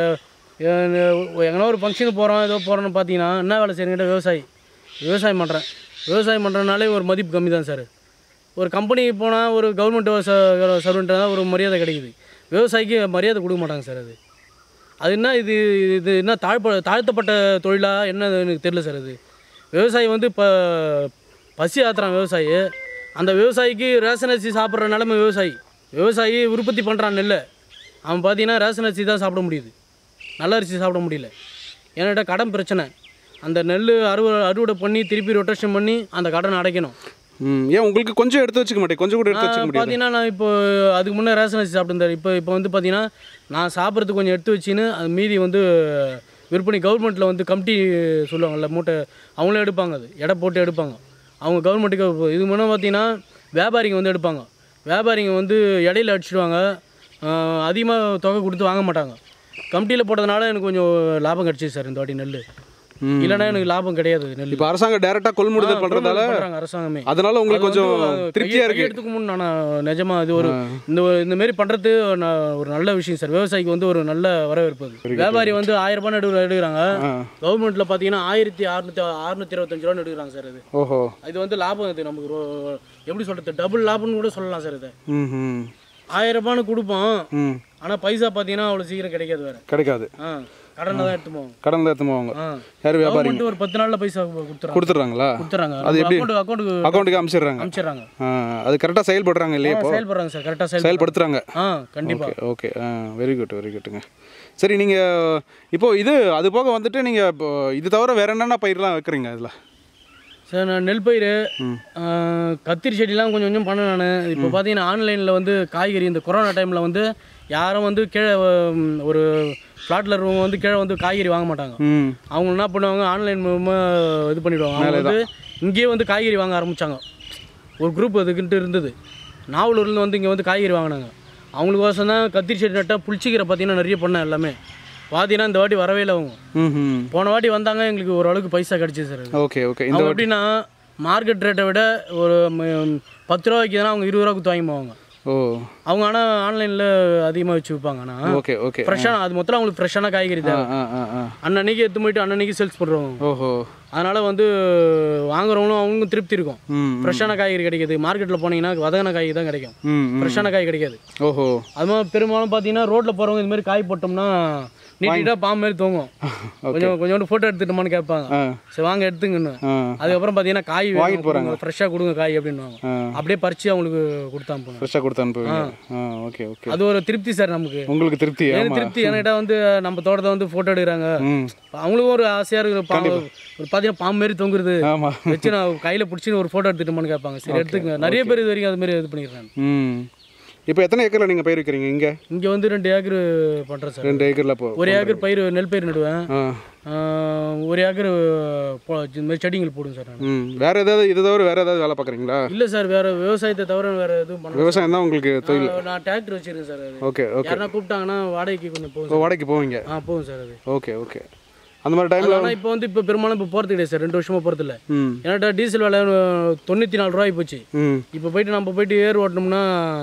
எங்கன்னா ஒரு ஃபங்க்ஷனுக்கு போகிறோம் ஏதோ போகிறோன்னு பார்த்தீங்கன்னா என்ன வேலை செய்யுங்கிட்ட விவசாயி விவசாயம் பண்ணுறேன் விவசாயம் பண்ணுறதுனாலே ஒரு மதிப்பு கம்மி தான் சார் ஒரு கம்பெனிக்கு போனால் ஒரு கவர்மெண்ட் சர்வெண்ட்டாக தான் ஒரு மரியாதை கிடைக்குது விவசாயிக்கு மரியாதை கொடுக்க மாட்டாங்க சார் அது அது என்ன இது இது என்ன தாழ்ப தாழ்த்தப்பட்ட தொழிலா என்ன எனக்கு தெரியல சார் அது விவசாயி வந்து இப்போ பசி ஆத்துறான் விவசாயி அந்த விவசாயிக்கு ரேஷன் அரிசி சாப்பிட்ற நிலைமை விவசாயி விவசாயி உற்பத்தி பண்ணுறான் நெல்லை அவன் பார்த்தீங்கன்னா ரேஷன் அரிசி தான் சாப்பிட முடியுது நல்ல அரிசி சாப்பிட முடியல என்கிட்ட கடன் பிரச்சனை அந்த நெல் அறுவடை அறுவடை பண்ணி திருப்பி ரொட்டேஷன் பண்ணி அந்த கடனை அடைக்கணும் ம் ஏன் உங்களுக்கு கொஞ்சம் எடுத்து வச்சுக்க மாட்டேன் கொஞ்சம் கூட எடுத்து வச்சுக்க முடியாது பார்த்தீங்கன்னா நான் இப்போ அதுக்கு முன்னே ரேஷன் அரிசி சாப்பிட்டுருந்தாரு இப்போ இப்போ வந்து பார்த்தீங்கன்னா நான் சாப்பிட்றதுக்கு கொஞ்சம் எடுத்து வச்சுன்னு அது மீதி வந்து விற்பனை கவர்மெண்ட்டில் வந்து கமிட்டி சொல்லுவாங்கல்ல மூட்டை அவங்களே எடுப்பாங்க அது எடை போட்டு எடுப்பாங்க அவங்க கவர்மெண்ட்டுக்கு இது முன்னே பார்த்தீங்கன்னா வியாபாரிங்க வந்து எடுப்பாங்க வியாபாரிங்க வந்து இடையில அடிச்சிடுவாங்க அதிகமாக தொகை கொடுத்து வாங்க மாட்டாங்க கமிட்டியில் போட்டதுனால எனக்கு கொஞ்சம் லாபம் கிடச்சிது சார் இந்த வாட்டி நெல் ம். இல்லைன்னா எனக்கு லாபம் கிடையாது நெல் இப்போ அரசாங்கம் டேரெக்டாக கொள்முதல் பண்ணுறதால பண்றாங்க அரசாங்கமே அதனால உங்களுக்கு அது கொஞ்சம் வந்து திருப்தியாக கையை- இருக்கு கையெடுத்துக்க முன் நான் நிஜமா இது ஒரு இந்த ஒரு- இந்த மாதிரி பண்றது நான் ஒரு நல்ல விஷயம் சார் விவசாயிக்கு வந்து ஒரு நல்ல வரவேற்பு அது. வியாபாரி வந்து ஆயிரம் ரூபாய் எடுக்கிற எடுக்கிறாங்க ஆ. கவர்மெண்ட்ல பாத்தீங்கன்னா ஆயிரத்தி அறுநூத்தி அறுநூத்தி இருபத்தஞ்சு ரூபா எடுக்கிறாங்க சார் இது ஓஹோ இது வந்து லாபம் இது நமக்கு ரொ- எப்படி சொல்றது டபுள் லாபம்னு கூட சொல்லலாம் சார் இதை ம் ம் ஆயிரம் ரூபான்னு கொடுப்போம் ம் ஆனா பைசா பாத்தீங்கன்னா அவ்வளவு சீக்கிரம் கிடைக்காது வேற கிடைக்காது ஆ கடனை தான் எடுத்துப்போம் கடன் தான் எடுத்துமாங்க ஆ யார் வியாபாரி கவர்மெண்ட் ஒரு பத்து நாள்ல பைசா கொடுத்துறாங்க கொடுத்துட்றாங்களா கொடுத்துறாங்க அது எப்படி? அக்கௌண்ட் அக்கௌண்ட்டுக்கு அக்கௌண்ட்டுக்கு அனுப்பிச்சிடுறாங்க அனுப்பிச்சிடுறாங்க ஆ அது கரெக்டாக செயல்படுறாங்க இல்லையா இப்போ செயல்படுறாங்க சார் கரெக்டாக செயல் செயல்படுத்துறாங்க ஆ கண்டிப்பா ஓகே ஓகே ஆ வெரி குட் வெரி குட்டுங்க சரி நீங்கள் இப்போ இது அது போக வந்துட்டு நீங்கள் இப்போ இது தவிர வேற என்னென்ன பயிரெலாம் வைக்கிறீங்க இதில் சார் நான் நெல் பயிர் கத்திரி செடிலாம் கொஞ்சம் கொஞ்சம் பண்ணேன் நான் இப்போ பார்த்தீங்கன்னா ஆன்லைனில் வந்து காய்கறி இந்த கொரோனா டைமில் வந்து யாரும் வந்து கீழே உம், ஒரு ஃப்ளாட்டில் இருக்கவங்க வந்து கீழே வந்து காய்கறி வாங்க மாட்டாங்க ம் அவங்க என்ன பண்ணுவாங்க ஆன்லைன் மூலமாக இது பண்ணிவிடுவாங்க அவங்க வந்து இங்கேயே வந்து காய்கறி வாங்க ஆரம்பித்தாங்க ஒரு குரூப் அதுக்குன்ட்டு இருந்தது நாவலூர்லேருந்து வந்து இங்கே வந்து காய்கறி வாங்கினாங்க அவங்களுக்கோசம் தான் கத்திரி செடி நட்டால் புளிச்சிக்கீரை பார்த்தீங்கன்னா நிறைய பண்ணேன் எல்லாமே பார்த்தீங்கன்னா இந்த வாட்டி வரவே இல்லை அவங்க ம் ம் போன வாட்டி வந்தாங்க எங்களுக்கு ஓரளவுக்கு பைசா கிடச்சிது சார் அது. ஓகே ஓகே இந்த அவங்க எப்படின்னா மார்க்கெட் ரேட்டை விட ஒரு ம- பத்து ரூபா வைக்கிறதுனா அவங்க இருபது ரூபா கொடுத்து வாங்கி போவாங்க ஓ அவங்க ஆனால் ஆன்லைனில் அதிகமாக வச்சு விற்பாங்க ஆனால் ஓகே ஓகே ஃப்ரெஷ்ஷான அது மொத்தம் அவங்களுக்கு ஃப்ரெஷ்ஷான காய்கறி ஆ தேவை ஆ ஆ ஆ அன்னன்னைக்கு எடுத்து போயிட்டு அன்னன்னைக்கு சேல்ஸ் பண்ணுறவங்க ஓஹோ அதனால் வந்து வாங்குறவங்களும் அவங்களுக்கும் திருப்தி இருக்கும் ம் ஃப்ரெஷ்ஷான காய்கறி கிடைக்குது மார்க்கெட்டில் போனீங்கன்னா வதங்கின காய்கறி தான் கிடைக்கும் ம் ம் ஃப்ரெஷ்ஷான காய் கிடைக்காது ஓஹோ அது மாதிரி பெரும்பாலும் பார்த்தீங்கன்னா ரோட்டில் போகிறவங்க இது மாதிரி காய் போட்டோம்னா நீட்டிட்டா பாம்பு மாதிரி தூங்கும் கொஞ்சம் கொஞ்சோண்டு ஃபோட்டோ எடுத்துட்டோமான்னு கேட்பாங்க ஆ சரி வாங்க எடுத்துங்கன்னு ஆ அதுக்கப்புறம் பார்த்தீங்கன்னா காய் வாங்கிட்டு போறாங்க. ஃப்ரெஷ்ஷாக கொடுங்க காய் அப்படின்னுவாங்க ஆ அப்படியே பறித்து அவங்களுக்கு கொடுத்தா போகணும் ஃப்ரெஷ்ஷாக கொடுத்து அனுப்புவீங்க ஆ ஓகே ஓகே அது ஒரு திருப்தி சார் நமக்கு உங்களுக்கு திருப்தி எனக்கு ஆமாம் திருப்தி என்கிட்ட வந்து நம்ம தோட்டத்தை வந்து ஃபோட்டோ எடுக்கிறாங்க ம் அவங்களுக்கும் ஒரு ஆசையாக இருக்குது பாம்பு ஒரு பார்த்தீங்கன்னா பாம்பு மாரி தொங்குறது ஆமாம் வச்சு நான் கையில் பிடிச்சி ஒரு ஃபோட்டோ எடுத்துட்டோமான்னு கேட்பாங்க சரி எடுத்துக்கங்க நிறைய பேர் இது வரைக்கும் அது மாதிரி இது பண்ணிடுறாங்க ம் இப்போ எத்தனை ஏக்கரில் நீங்கள் பயிர் வைக்கிறீங்க இங்கே இங்கே வந்து ரெண்டு ஏக்கர் பண்ணுறேன் சார் ரெண்டு ஏக்கரில் போ ஒரு ஏக்கர் பயிர் நெல் பயிர் நடுவேன் ஆ ஆஹ் ஒரு ஏக்கர் பொ- இந்த மாதிரி செடிங்கள் போடுங்க சார் நான் ம் வேறு ஏதாவது இதை தவிர வேறு ஏதாவது வேலை பார்க்குறீங்களா இல்லை சார் வேறு விவசாயத்தை தவிர வேறு எதுவும் பண்ண விவசாயம் தான் உங்களுக்கு தொழில் நான் டிராக்டர் வச்சிருக்கேன் சார் அது ஓகே ஓகே யாருன்னா கூப்பிட்டாங்கன்னா வாடகைக்கு கொஞ்சம் போகும் இப்போ வாடகைக்கு போவீங்க ஆ போகும் சார் அது ஓகே ஓகே அந்த மாதிரி டைமில் ஆனால் இப்போ வந்து இப்போ பெரும்பாலும் இப்போ போகிறது கிடையாது சார் ரெண்டு வருஷமாக போகிறது இல்லை ம் ஏன்னாட்டா டீசல் விலை தொண்ணூற்றி நாலு ரூபாய் போச்சு ம் இப்போ போயிட்டு நம்ம போயிட்டு ஏர் ஓட்டணும்னா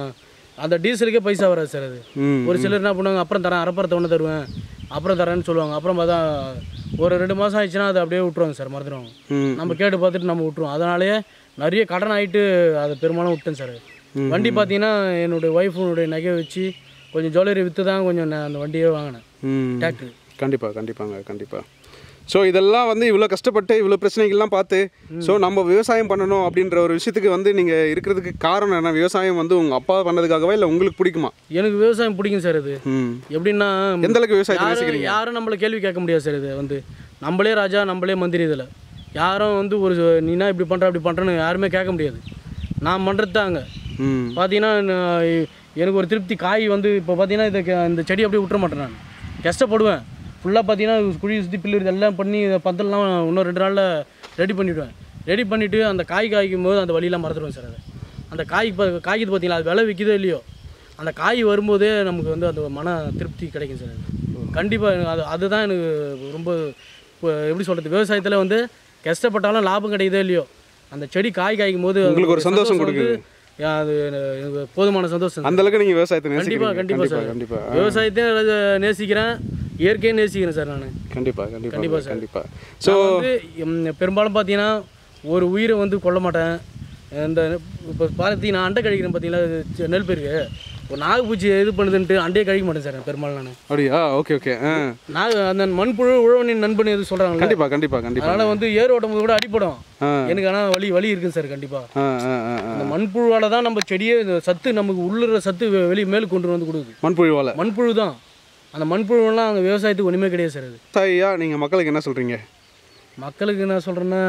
அந்த டீசலுக்கே பைசா வராது சார் அது ம் ஒரு சிலர் என்ன பண்ணுவாங்க அப்புறம் தரேன் அரைப்பறத்தை ஒன்று தருவேன் அப்புறம் தரேன்னு சொல்லுவாங்க அப்புறம் பார்த்தா ஒரு ரெண்டு மாதம் ஆயிடுச்சுன்னா அதை அப்படியே விட்ருவாங்க சார் மறந்துடுவாங்க ம் நம்ம கேட்டு பார்த்துட்டு நம்ம விட்ருவோம் அதனாலேயே நிறைய கடன் ஆகிட்டு அதை பெரும்பாலும் விட்டேன் சார் வண்டி பார்த்தீங்கன்னா என்னுடைய ஒய்ஃபுனுடைய நகையை வச்சு கொஞ்சம் ஜுவல்லரி விற்று தான் கொஞ்சம் நான் அந்த வண்டியே வாங்கினேன் ம் டிராக்டர் கண்டிப்பாக கண்டிப்பாங்க கண்டிப்பாக ஸோ இதெல்லாம் வந்து இவ்வளோ கஷ்டப்பட்டு இவ்வளோ பிரச்சனைகள்லாம் பார்த்து ஸோ நம்ம விவசாயம் பண்ணணும் அப்படின்ற ஒரு விஷயத்துக்கு வந்து நீங்கள் இருக்கிறதுக்கு காரணம் என்ன விவசாயம் வந்து உங்கள் அப்பா பண்ணதுக்காகவா இல்லை உங்களுக்கு பிடிக்குமா எனக்கு விவசாயம் பிடிக்கும் சார் இது ம் எப்படின்னா எந்த அளவுக்கு விவசாயத்தை யாரும் நேசிக்கிறீங்க யாரும் நம்மளை கேள்வி கேட்க முடியாது சார் இது வந்து நம்மளே ராஜா நம்மளே மந்திரி இதில் யாரும் வந்து ஒரு நீனா இப்படி பண்ணுற அப்படி பண்ணுறேன்னு யாருமே கேட்க முடியாது நான் பண்ணுறது தாங்க ம் பார்த்தீங்கன்னா நான் எனக்கு ஒரு திருப்தி காய் வந்து இப்போ பார்த்தீங்கன்னா இதை க- இந்த செடி அப்படியே விட்டுற மாட்டேன் நான் கஷ்டப்படுவேன் ஃபுல்லாக பார்த்தீங்கன்னா குழி சுற்றி பில்லு இதெல்லாம் பண்ணி இதை பந்தல்லாம் இன்னும் ரெண்டு நாளில் ரெடி பண்ணிவிடுவேன் ரெடி பண்ணிவிட்டு அந்த காய் காய்க்கும் போது அந்த வழியெல்லாம் மறந்துடுவேன் சார் அதை அந்த காய் இப்போ காய்க்குது பார்த்தீங்களா அது விலை விற்கிதோ இல்லையோ அந்த காய் வரும்போதே நமக்கு வந்து அந்த மன திருப்தி கிடைக்கும் சார் கண்டிப்பாக அது அதுதான் எனக்கு ரொம்ப இப்போ எப்படி சொல்கிறது விவசாயத்தில் வந்து கஷ்டப்பட்டாலும் லாபம் கிடைக்குதோ இல்லையோ அந்த செடி காய் காய்க்கும் போது உங்களுக்கு ஒரு சந்தோஷம் வந்து, யா, அது எனக்கு போதுமான சந்தோஷம் அந்த அளவுக்கு நீங்கள் விவசாயத்தை கண்டிப்பா நேசிக்கிறீங்க கண்டிப்பா கண்டிப்பாக சார் கண்டிப்பாக விவசாயத்தையும் ரத- நேசிக்கிறேன் இயற்கையை நேசிக்கிறேன் சார் நான் கண்டிப்பாக கண்டிப்பாக கண்டிப்பாக ஸோ ஸோ வந்து ம், பெரும்பாலும் பார்த்தீங்கன்னா ஒரு உயிரை வந்து கொல்ல மாட்டேன் இந்த இப்போ பார்த்தீங்கன்னா அண்டை கழிக்கிறேன் பார்த்தீங்களா இது சி- நெல் பயிருக்கு ஒரு நாகப்பூச்சி இது பண்ணுதுன்ட்டு அண்டையே கழிக்க மாட்டேன் சார் பெரும்பாலும் நான் அப்படியா ஓகே ஓகே ஆ நாக அந்த மண்புழு உழவனின் நண்பன் எது சொல்கிறாங்களே கண்டிப்பாக கண்டிப்பாக கண்டிப்பாக அதனால் வந்து ஏர் ஓட்டும் போது கூட அடிப்படும் ஆ எனக்கு ஆனால் வலி வலி இருக்குது சார் கண்டிப்பாக ஆ ஆ ஆ ஆ அந்த மண்புழுவால் தான் நம்ம செடியே இந்த சத்து நமக்கு உள்ளுற சத்து வெ- வெளியே மேலே கொண்டு வந்து கொடுக்குது மண்புழுவால் மண்புழு தான் அந்த மண்புழுவெல்லாம் அங்கே விவசாயத்துக்கு ஒன்றுமே கிடையாது சார் அது விவசாயியா நீங்கள் மக்களுக்கு என்ன சொல்கிறீங்க மக்களுக்கு என்ன சொல்கிறேன்னா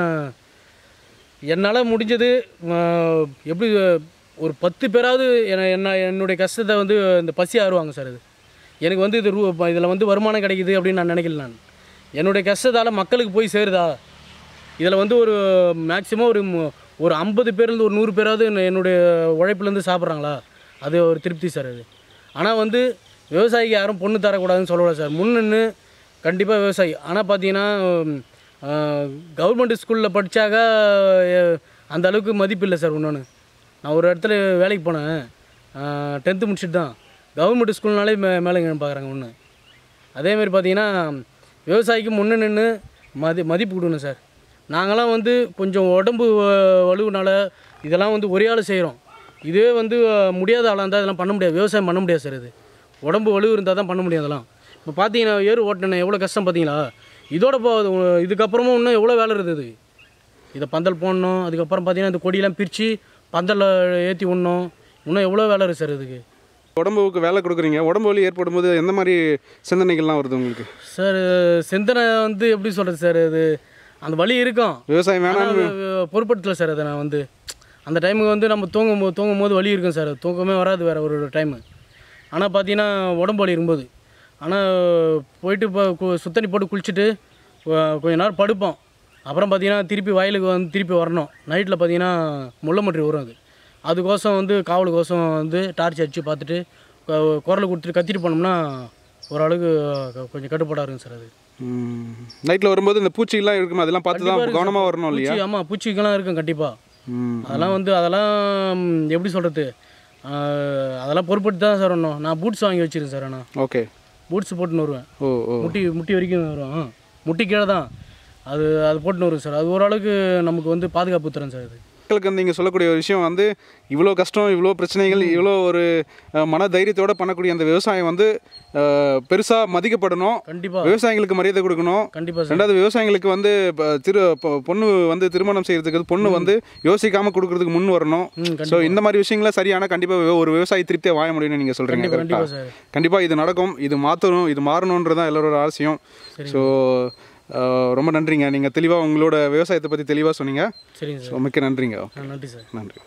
என்னால் முடிஞ்சது ஆஹ், எப்படி ஒரு பத்து பேராவது என்ன என்ன என்னுடைய கஷ்டத்தை வந்து இந்த பசி ஆறுவாங்க சார் இது எனக்கு வந்து இது ரூ இதில் வந்து வருமானம் கிடைக்குது அப்படின்னு நான் நினைக்கல நான் என்னுடைய கஷ்டத்தால் மக்களுக்கு போய் சேருதா இதில் வந்து ஒரு மேக்ஸிமம் ஒரு மு- ஒரு ஐம்பது பேர்லேருந்து ஒரு நூறு பேராவது என்ன- என்னுடைய உழைப்புலேருந்து சாப்பிட்றாங்களா அது ஒரு திருப்தி சார் அது ஆனால் வந்து விவசாயிக்கு யாரும் பொண்ணு தரக்கூடாதுன்னு சொல்லக்கூடாது சார் முன்னின்னு கண்டிப்பாக விவசாயி ஆனால் பார்த்தீங்கன்னா கவர்மெண்ட் ஸ்கூலில் படித்தாக்க அந்த அளவுக்கு மதிப்பு இல்லை சார் இன்னொன்று நான் ஒரு இடத்துல வேலைக்கு போனேன் டென்த்து முடிச்சுட்டு தான் கவர்மெண்ட் ஸ்கூல்னாலே மே மேலே பார்க்குறாங்க ஒன்று அதேமாதிரி பார்த்தீங்கன்னா விவசாயிக்கு முன்ன நின்று மதி மதிப்பு கொடுக்கணும் சார் நாங்களாம் வந்து கொஞ்சம் உடம்பு வ- வலுவுனால இதெல்லாம் வந்து ஒரே ஆள் செய்கிறோம் இதே வந்து அஹ், முடியாத ஆளாக இருந்தால் இதெல்லாம் பண்ண முடியாது விவசாயம் பண்ண முடியாது சார் இது உடம்பு வலு இருந்தால் தான் பண்ண முடியும் அதெல்லாம் இப்போ பார்த்தீங்கன்னா ஏறு ஓட்டினேன் எவ்வளோ கஷ்டம் பார்த்தீங்களா இதோட போ இது- இதுக்கப்புறமும் இன்னும் எவ்வளோ வேலை இருக்குது இதை பந்தல் போடணும் அதுக்கப்புறம் பார்த்தீங்கன்னா இந்த கொடியெல்லாம் பிரித்து பந்தலில் ஏற்றி விடணும் இன்னும் எவ்வளோ வேலை இருக்குது சார் இதுக்கு உடம்புக்கு வேலை கொடுக்குறீங்க உடம்பு வலி ஏற்படும் போது எந்த மாதிரி சிந்தனைகள்லாம் வருது உங்களுக்கு சார் சிந்தனை வந்து எப்படி சொல்கிறது சார் இது அந்த வலி இருக்கும் விவசாயம் வேணாம் ஆனால் பொருட்படுத்தலை சார் அதை நான் வந்து அந்த டைமுக்கு வந்து நம்ம தூங்கும் போது தூங்கும் போது வலி இருக்கும் சார் தூக்கமே வராது வேறு ஒரு டைமு ஆனால் பார்த்தீங்கன்னா உடம்பு வலி இருக்கும்போது ஆனால் போயிட்டு இப்போ கு- சுத்தண்ணி போட்டு குளிச்சுட்டு கொ- கொஞ்ச நேரம் படுப்போம் அப்புறம் பார்த்தீங்கன்னா திருப்பி வயலுக்கு வந்து திருப்பி வரணும் நைட்டில் பார்த்தீங்கன்னா முள்ள மற்றி வரும் அது அதுக்கோசம் வந்து காவலுக்கோசம் வந்து டார்ச் அடித்து பார்த்துட்டு கொ- குரல் கொடுத்துட்டு கத்திட்டு போனோம்னா ஓரளவுக்கு க- கொஞ்சம் கட்டுப்பாடாக இருக்கும் சார் அது நைட்டில் வரும்போது இந்த பூச்சிகள்லாம் இருக்குமா அதெல்லாம் பார்த்து தான் கண்டிப்பா கவனமாக வரணும் இல்லையா பூச்சி ஆமாம் பூச்சிக்கெல்லாம் இருக்கும் கண்டிப்பாக ம் அதெல்லாம் வந்து அதெல்லாம் ம், எப்படி சொல்கிறது அதெல்லாம் பொறுப்பட்டு தான் சார் வரணும் நான் பூட்ஸ் வாங்கி வச்சிருக்கேன் சார் நான் ஓகே பூட்ஸ் போட்டுன்னு வருவேன் ஓ ஓ முட்டி முட்டி வரைக்கும் வரும் முட்டி கீழே தான் அது அது போட்டுன்னு வருவேன் சார் அது ஓரளவுக்கு நமக்கு வந்து பாதுகாப்பு தரும் சார் அது மக்களுக்கு வந்து நீங்கள் சொல்லக்கூடிய ஒரு விஷயம் வந்து இவ்வளோ கஷ்டம் இவ்வளோ பிரச்சனைகள் இவ்வளோ ஒரு அஹ், மன தைரியத்தோட பண்ணக்கூடிய அந்த விவசாயம் வந்து பெருசாக மதிக்கப்படணும் கண்டிப்பாக விவசாயிகளுக்கு மரியாதை கொடுக்கணும் கண்டிப்பாக சார் ரெண்டாவது விவசாயிகளுக்கு வந்து இப்ப திரு பொ- பொண்ணு வந்து திருமணம் செய்யறதுக்கு பொண்ணு வந்து யோசிக்காம கொடுக்கறதுக்கு முன் வரணும் ம் ஸோ இந்த மாதிரி விஷயங்கள சரியான கண்டிப்பாக ஒரு விவசாயி திருப்தியாக வாழ முடியும்னு நீங்கள் சொல்கிறீங்க கண்டிப்பாக கரெக்டாக கண்டிப்பாக சார் கண்டிப்பாக இது நடக்கும் இது மாற்றணும் இது மாறணுன்றது தான் எல்லாரோட ஆசையும் ஸோ ரொம்ப நன்றிங்க நீங்கள் தெளிவாக உங்களோட விவசாயத்தை பற்றி தெளிவாக சொன்னீங்க சரிங்க ஸோ சார் மிக்க நன்றிங்க ஆ, நன்றி சார் நன்றி